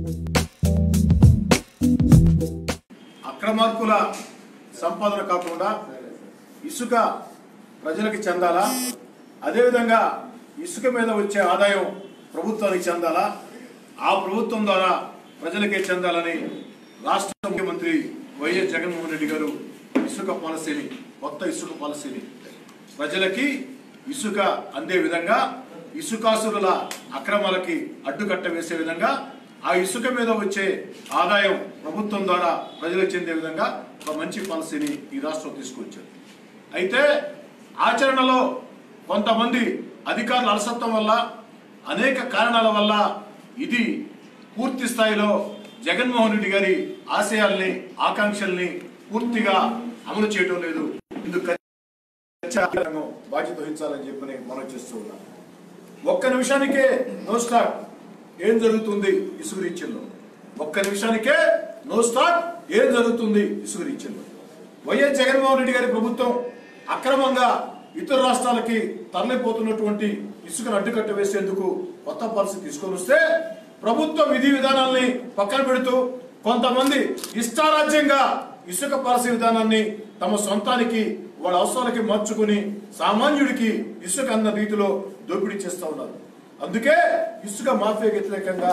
అక్రమార్కుల సంపాదన కాకుండా ఇసుక ప్రజలకి చెందాలా అదేవిధంగా ఇసుక మీద వచ్చే ఆదాయం ప్రభుత్వానికి చెందాలా ఆ ప్రభుత్వం ద్వారా ప్రజలకే చెందాలని రాష్ట్ర ముఖ్యమంత్రి వైఎస్ జగన్మోహన్ రెడ్డి గారు ఇసుక పాలసీని కొత్త ఇసుక పాలసీని ప్రజలకి ఇసుక అందే విధంగా ఇసుకాసురుల అక్రమాలకి అడ్డుకట్ట వేసే విధంగా ఆ ఇసుక మీద వచ్చే ఆదాయం ప్రభుత్వం ద్వారా ప్రజలకు చెందే విధంగా ఒక మంచి పాలసీని ఈ రాష్ట్రం తీసుకొచ్చారు అయితే ఆచరణలో కొంతమంది అధికారుల అలసత్వం వల్ల అనేక కారణాల వల్ల ఇది పూర్తి స్థాయిలో జగన్మోహన్ రెడ్డి గారి ఆశయాల్ని ఆకాంక్షల్ని పూర్తిగా అమలు చేయడం లేదు ఇందుకు ఖచ్చితంగా బాధ్యత వహించాలని చెప్పని మనం చేస్తూ ఉన్నాం ఒక్క నిమిషానికే నో స్టాప్ ఏం జరుగుతుంది ఇసుక రీచ్ల్లో ఒక్క నిమిషానికే నో స్టాప్ ఏం జరుగుతుంది ఇసుక రీచ్ల్లో వైఎస్ జగన్మోహన్ రెడ్డి గారి ప్రభుత్వం అక్రమంగా ఇతర రాష్ట్రాలకి తరలిపోతున్నటువంటి ఇసుకను అడ్డుకట్ట వేసేందుకు కొత్త పాలసీ తీసుకొని వస్తే ప్రభుత్వ విధి విధానాల్ని పక్కన పెడుతూ కొంతమంది ఇష్టారాజ్యంగా ఇసుక పాలసీ విధానాన్ని తమ సొంతానికి వాళ్ళ అవసరాలకి మార్చుకుని సామాన్యుడికి ఇసుక అన్న రీతిలో దోపిడీ చేస్తూ ఉన్నారు అందుకే ఇసుక మాఫియా వ్యతిరేకంగా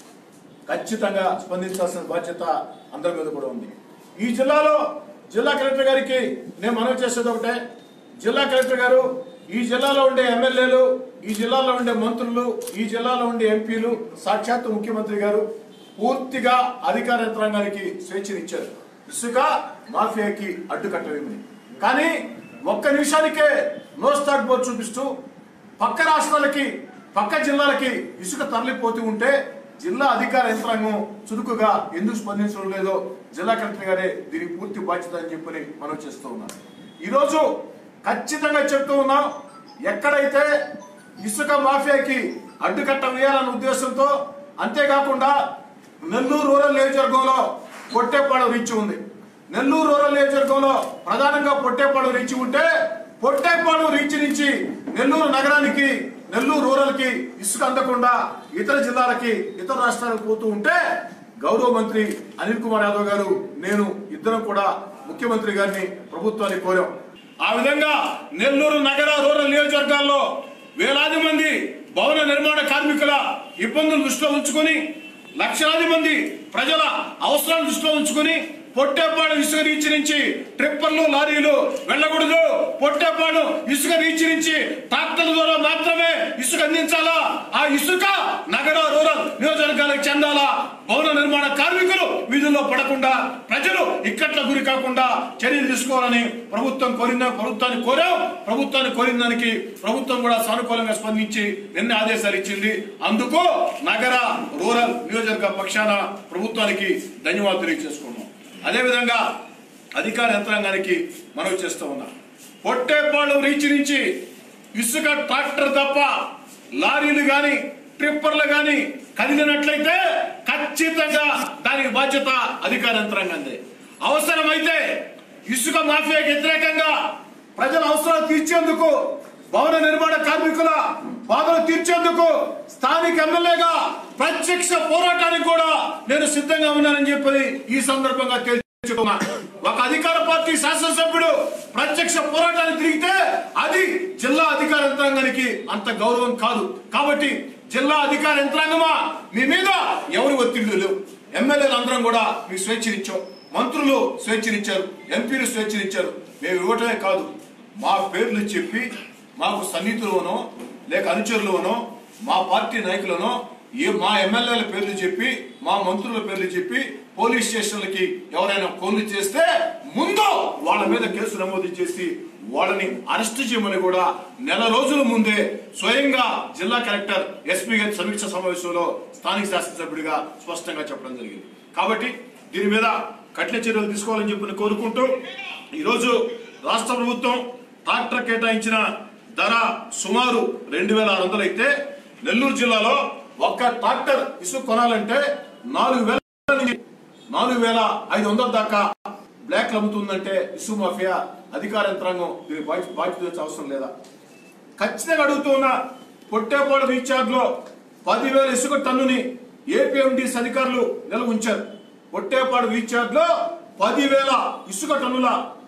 ఖచ్చితంగా స్పందించాల్సిన బాధ్యత అందరి మీద కూడా ఉంది ఈ జిల్లాలో జిల్లా కలెక్టర్ గారికి నేను మనవి చేసేది ఒకటే జిల్లా కలెక్టర్ గారు ఈ జిల్లాలో ఉండే ఎమ్మెల్యేలు ఈ జిల్లాలో ఉండే మంత్రులు ఈ జిల్లాలో ఉండే ఎంపీలు సాక్షాత్తు ముఖ్యమంత్రి గారు పూర్తిగా అధికార యంత్రాంగానికి స్వేచ్ఛనిచ్చారు ఇసుక మాఫియాకి అడ్డుకట్టవేమని కానీ ఒక్క నిమిషానికే నో స్టాక్ బోర్డు చూపిస్తూ పక్క రాష్ట్రాలకి పక్క జిల్లాలకి ఇసుక తరలిపోతూ ఉంటే జిల్లా అధికార యంత్రాంగం చురుకుగా ఎందుకు స్పందించడం లేదో జిల్లా కలెక్టర్ గారే దీనికి పూర్తి బాధ్యత అని చెప్పని మనం చేస్తూ ఉన్నాం ఈరోజు ఖచ్చితంగా చెప్తూ ఉన్నాం ఎక్కడైతే ఇసుక మాఫియాకి అడ్డుకట్ట వేయాలన్న ఉద్దేశంతో అంతేకాకుండా నెల్లూరు రూరల్ నియోజకవర్గంలో పొట్టేపాడు రీచ్ ఉంది నెల్లూరు రూరల్ నియోజకవర్గంలో ప్రధానంగా పొట్టేపాడు రీచ్ ఉంటే పొట్టేపాడు రీచ్ నుంచి నెల్లూరు నగరానికి నెల్లూరు రూరల్ కి ఇసుక అందకుండా ఇతర జిల్లాలకి ఇతర రాష్ట్రాలకు పోతూ ఉంటే గౌరవ మంత్రి అనిల్ కుమార్ యాదవ్ గారు నేను ఇద్దరం కూడా ముఖ్యమంత్రి గారిని ప్రభుత్వాన్ని కోరాం ఆ విధంగా నెల్లూరు నగర రూరల్ నియోజకవర్గాల్లో వేలాది మంది భవన నిర్మాణ కార్మికుల ఇబ్బందులు దృష్టిలో ఉంచుకొని లక్షలాది మంది ప్రజల అవసరాలను దృష్టిలో ఉంచుకొని పొట్టేపాడు ఇసుక రీచ్ నుంచి ట్రిప్పర్లు లారీలు వెళ్ళకూడదు పొట్టేపాడు ఇసుక రీచ్ నుంచి ట్రాక్టర్ల ద్వారా మాత్రమే ఇసుక అందించాలా ఆ ఇసుక నగర రూరల్ నియోజకవర్గాలకు చెందాలా భవన నిర్మాణ కార్మికులు వీధుల్లో పడకుండా ప్రజలు ఇక్కట్ల గురి కాకుండా చర్యలు తీసుకోవాలని ప్రభుత్వం కోరిన ప్రభుత్వాన్ని కోరాం ప్రభుత్వాన్ని కోరిన దానికి ప్రభుత్వం కూడా సానుకూలంగా స్పందించి నిన్న ఆదేశాలు ఇచ్చింది అందుకు నగర రూరల్ నియోజకవర్గ పక్షాన ప్రభుత్వానికి ధన్యవాదాలు తెలియజేసుకున్నాం అదేవిధంగా అధికార యంత్రాంగానికి మనవి చేస్తూ ఉన్నాం పొట్టేపాడు రీచ్ నుంచి ఇసుక ట్రాక్టర్ తప్ప లారీలు గాని ట్రిప్పర్లు గాని కదిలినట్లయితే ఖచ్చితంగా దానికి బాధ్యత అధికార యంత్రాంగందే అవసరమైతే ఇసుక మాఫియాకి వ్యతిరేకంగా ప్రజల అవసరాలు తీర్చేందుకు భవన నిర్మాణ కార్మికుల బాధలు తీర్చేందుకు స్థానిక ఎమ్మెల్యేగా ప్రత్యక్ష పోరాటానికి కూడా నేను సిద్ధంగా ఉన్నానని చెప్పి ఈ సందర్భంగా తెలుసుకున్నా ఒక అధికార పార్టీ శాసనసభ్యుడు ప్రత్యక్ష పోరాటానికి తిరిగితే అది జిల్లా అధికార యంత్రాంగానికి అంత గౌరవం కాదు కాబట్టి జిల్లా అధికార యంత్రాంగమా మీ మీద ఎవరు ఒత్తిళ్లు లేవు ఎమ్మెల్యేలు అందరం కూడా మీకు స్వేచ్ఛనిచ్చాం మంత్రులు స్వేచ్ఛనిచ్చారు ఎంపీలు స్వేచ్ఛనిచ్చారు మేము ఇవ్వటమే కాదు మా పేర్లు చెప్పి మాకు సన్నిహితులనో లేక అనుచరులనో మా పార్టీ నాయకులనో ఏ మా ఎమ్మెల్యేల పేర్లు చెప్పి మా మంత్రుల పేర్లు చెప్పి పోలీస్ స్టేషన్లకి ఎవరైనా ఫోన్లు చేస్తే ముందు వాళ్ళ మీద కేసు నమోదు చేసి వాళ్ళని అరెస్ట్ చేయమని కూడా నెల రోజుల ముందే స్వయంగా జిల్లా కలెక్టర్ ఎస్పీ గారి సమీక్ష సమావేశంలో స్థానిక శాసనసభ్యుడిగా స్పష్టంగా చెప్పడం జరిగింది కాబట్టి దీని మీద కఠిన చర్యలు తీసుకోవాలని చెప్పి కోరుకుంటూ ఈరోజు రాష్ట్ర ప్రభుత్వం ట్రాక్టర్ కేటాయించిన ధర సుమారు రెండు వేల ఆరు వందలు అయితే నెల్లూరు జిల్లాలో ఒక్క ట్రాక్టర్ ఇసుక కొనాలంటే నాలుగు వేల నుంచి నాలుగు వేల ఐదు వందల దాకా బ్లాక్ అమ్ముతుందంటే ఇసుక మాఫియా అధికార యంత్రాంగం దీనికి బాధ్యత బాధ్యత వహించే అవసరం లేదా ఖచ్చితంగా అడుగుతూ ఉన్న పొట్టేపాడు రీఛార్జ్ లో పదివేల ఇసుక టన్నుని ఏపీఎండిస్ అధికారులు నిల్వ ఉంచారు పొట్టేపాడు రీఛార్జ్ లో పదివేల ఇసుక టన్నుల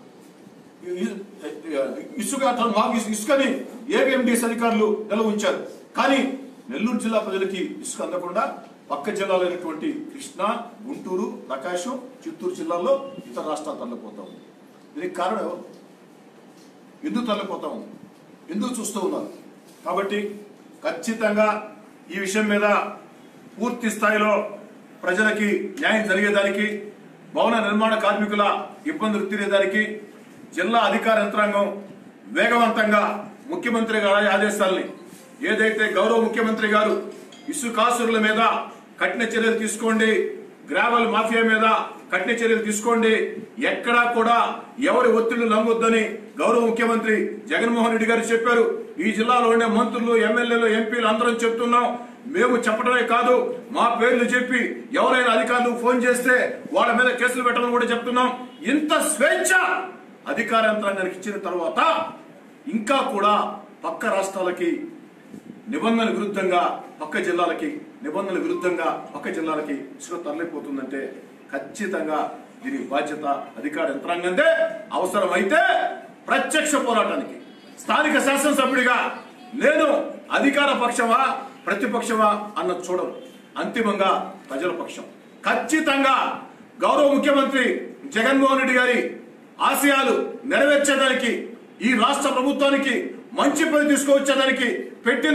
ఇ- ఇసుక టన్ మాకు ఇసు- ఇసుకని ఏపీఎండిఎస్ అధికారులు నిల్వ ఉంచారు కానీ నెల్లూరు జిల్లా ప్రజలకి ఇసుక అందకుండా పక్క జిల్లాలైనటువంటి కృష్ణా గుంటూరు ప్రకాశం చిత్తూరు జిల్లాల్లో ఇతర రాష్ట్రాలు తరలిపోతా ఉంది దీనికి కారణం ఎవరు? ఎందుకు తరలిపోతా ఉంది ఎందుకు చూస్తూ ఉన్నారు కాబట్టి ఖచ్చితంగా ఈ విషయం మీద పూర్తి స్థాయిలో ప్రజలకి న్యాయం జరిగేదానికి భవన నిర్మాణ కార్మికుల ఇబ్బందులు తీరేదానికి జిల్లా అధికార యంత్రాంగం వేగవంతంగా ముఖ్యమంత్రి గారి ఆదేశాలని ఏదైతే గౌరవ ముఖ్యమంత్రి గారు ఇసుకాసురుల మీద కఠిన చర్యలు తీసుకోండి గ్రావెల్ మాఫియా మీద కఠిన చర్యలు తీసుకోండి ఎక్కడా కూడా ఎవరి ఒత్తిళ్లు నమ్మొద్దని గౌరవ ముఖ్యమంత్రి జగన్మోహన్ రెడ్డి గారు చెప్పారు ఈ జిల్లాలో ఉండే మంత్రులు ఎమ్మెల్యేలు ఎంపీలు అందరం చెప్తున్నాం మేము చెప్పడమే కాదు మా పేర్లు చెప్పి ఎవరైనా అధికారులు ఫోన్ చేస్తే వాళ్ళ మీద కేసులు పెట్టడం కూడా చెప్తున్నాం ఇంత స్వేచ్ఛ అధికార యంత్రాంగానికి ఇచ్చిన తర్వాత ఇంకా కూడా పక్క రాష్ట్రాలకి నిబంధనల విరుద్ధంగా పక్క జిల్లాలకి నిబంధనల విరుద్ధంగా పక్క జిల్లాలకి ఇసుక తరలిపోతుందంటే ఖచ్చితంగా దీని బాధ్యత అధికార యంత్రాంగందే అవసరమైతే ప్రత్యక్ష పోరాటానికి స్థానిక శాసనసభ్యుడిగా నేను అధికార పక్షమా ప్రతిపక్షమా అన్న చూడను అంతిమంగా ప్రజల పక్షం ఖచ్చితంగా గౌరవ ముఖ్యమంత్రి జగన్మోహన్ రెడ్డి గారి ఆశయాలు నెరవేర్చేదానికి ఈ రాష్ట్ర ప్రభుత్వానికి మంచి పని తీసుకువచ్చేదానికి పెట్టిన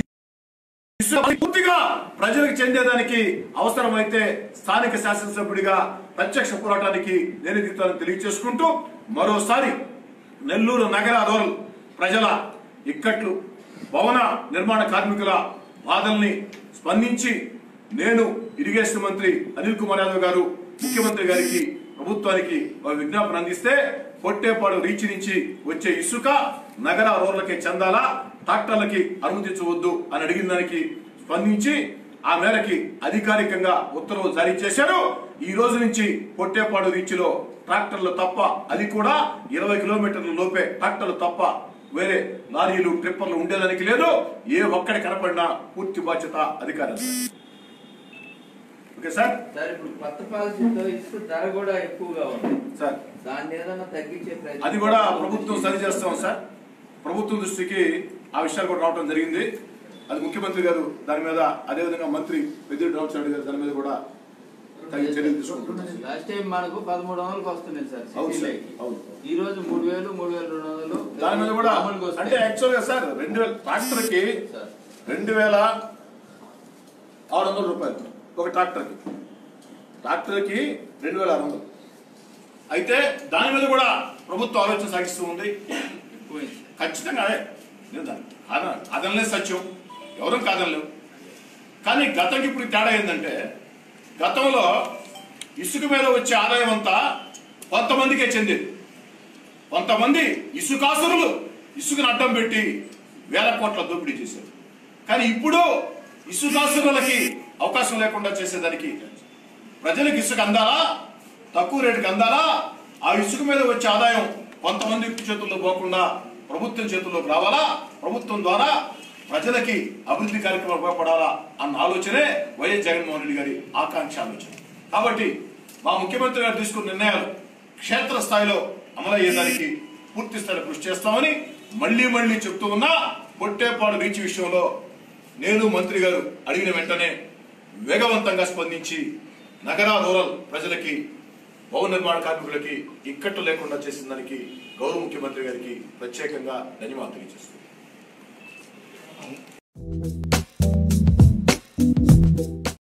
ఇసుక పూర్తిగా ప్రజలకు చెందేదానికి అవసరమైతే స్థానిక శాసనసభ్యుడిగా ప్రత్యక్ష పోరాటానికి నేను దిగుతానని తెలియజేసుకుంటూ మరోసారి నెల్లూరు నగర రూరల్ ప్రజల ఇక్కట్లు భవన నిర్మాణ కార్మికుల బాధల్ని స్పందించి నేను ఇరిగేషన్ మంత్రి అనిల్ కుమార్ యాదవ్ గారు ముఖ్యమంత్రి గారికి ప్రభుత్వానికి ఒక విజ్ఞాపన అందిస్తే పొట్టేపాడు రీచ్ నుంచి వచ్చే ఇసుక నగర రోడ్లకి చెందాలా ట్రాక్టర్లకి అనుమతించవద్దు అని అడిగిన దానికి స్పందించి ఆ మేరకి అధికారికంగా ఉత్తర్వులు జారీ చేశారు ఈ రోజు నుంచి పొట్టేపాడు రీచ్ లో ట్రాక్టర్లు తప్ప అది కూడా ఇరవై కిలోమీటర్ల లోపే ట్రాక్టర్లు తప్ప వేరే లారీలు ట్రిప్పర్లు ఉండేదానికి లేదు ఏ ఒక్కడి కనపడినా పూర్తి బాధ్యత అధికారం ఓకే సార్ సార్ ఇప్పుడు కొత్త పాలసీతో ఇసుక ధర కూడా ఎక్కువగా ఉంది సార్ దాన్ని ఏదైనా తగ్గించే ప్రయత్నం అది కూడా ప్రభుత్వం సరి చేస్తాం సార్ ప్రభుత్వం దృష్టికి ఆ విషయాలు కూడా రావడం జరిగింది అది ముఖ్యమంత్రి గారు దాని మీద అదేవిధంగా మంత్రి పెద్దిరెడ్డి రామచంద్ర గారు దాని మీద కూడా తగిన చర్యలు తీసుకుంటున్నారు లాస్ట్ టైం మనకు పదమూడు వందలకు వస్తున్నాయి సార్ అవును సార్ సిటీలోకి. అవును ఈ రోజు మూడు వేలు మూడు వేల రెండు వందలు దాని మీద కూడా మామూలుగా వస్తాయి. అంటే యాక్చువల్ గా సార్ రెండు వేల ట్రాక్టర్ కి సార్ రెండు వేల ఆరు వందల రూపాయలు ఒక ట్రాక్టర్ కి ట్రాక్టర్ కి రెండు వేల ఆరు వందలు అయితే దాని మీద కూడా ప్రభుత్వం ఆలోచన సాగిస్తూ ఉంది ఎక్కువైంది ఖచ్చితంగా అదే నేను దాన్ని కాద- కాదనలేదు సత్యం ఎవరూ కాదనలేవు కానీ గతంకి ఇప్పుడు తేడా ఏంటంటే గతంలో ఇసుక మీద వచ్చే ఆదాయం అంతా కొంతమందికే చెందేది కొంతమంది ఇసుకాసురులు ఇసుకను అడ్డం పెట్టి వేల కోట్ల దోపిడీ చేశారు కానీ ఇప్పుడు ఇసుకాసురులకి అవకాశం లేకుండా చేసేదానికి ప్రజలకు ఇసుక అందాలా తక్కువ రేటుకి అందాలా ఆ ఇసుక మీద వచ్చే ఆదాయం కొంతమంది చేతుల్లో పోకుండా ప్రభుత్వం చేతుల్లోకి రావాలా ప్రభుత్వం ద్వారా ప్రజలకి అభివృద్ధి కార్యక్రమాలు ఉపయోగపడాలా అన్న ఆలోచనే వైఎస్ జగన్మోహన్ రెడ్డి గారి ఆకాంక్ష ఆలోచన కాబట్టి మా ముఖ్యమంత్రి గారు తీసుకున్న నిర్ణయాలు క్షేత్ర స్థాయిలో అమలయ్యేదానికి పూర్తి స్థాయిలో కృషి చేస్తామని మళ్ళీ మళ్ళీ చెప్తూ ఉన్నా పొట్టేపాడు రీచ్ విషయంలో నేను మంత్రి గారు అడిగిన వెంటనే వేగవంతంగా స్పందించి నగర రూరల్ ప్రజలకి భవన నిర్మాణ కార్మికులకి ఇక్కట్లు లేకుండా చేసిన దానికి గౌరవ ముఖ్యమంత్రి గారికి ప్రత్యేకంగా ధన్యవాదాలు తెలియజేస్తున్నాను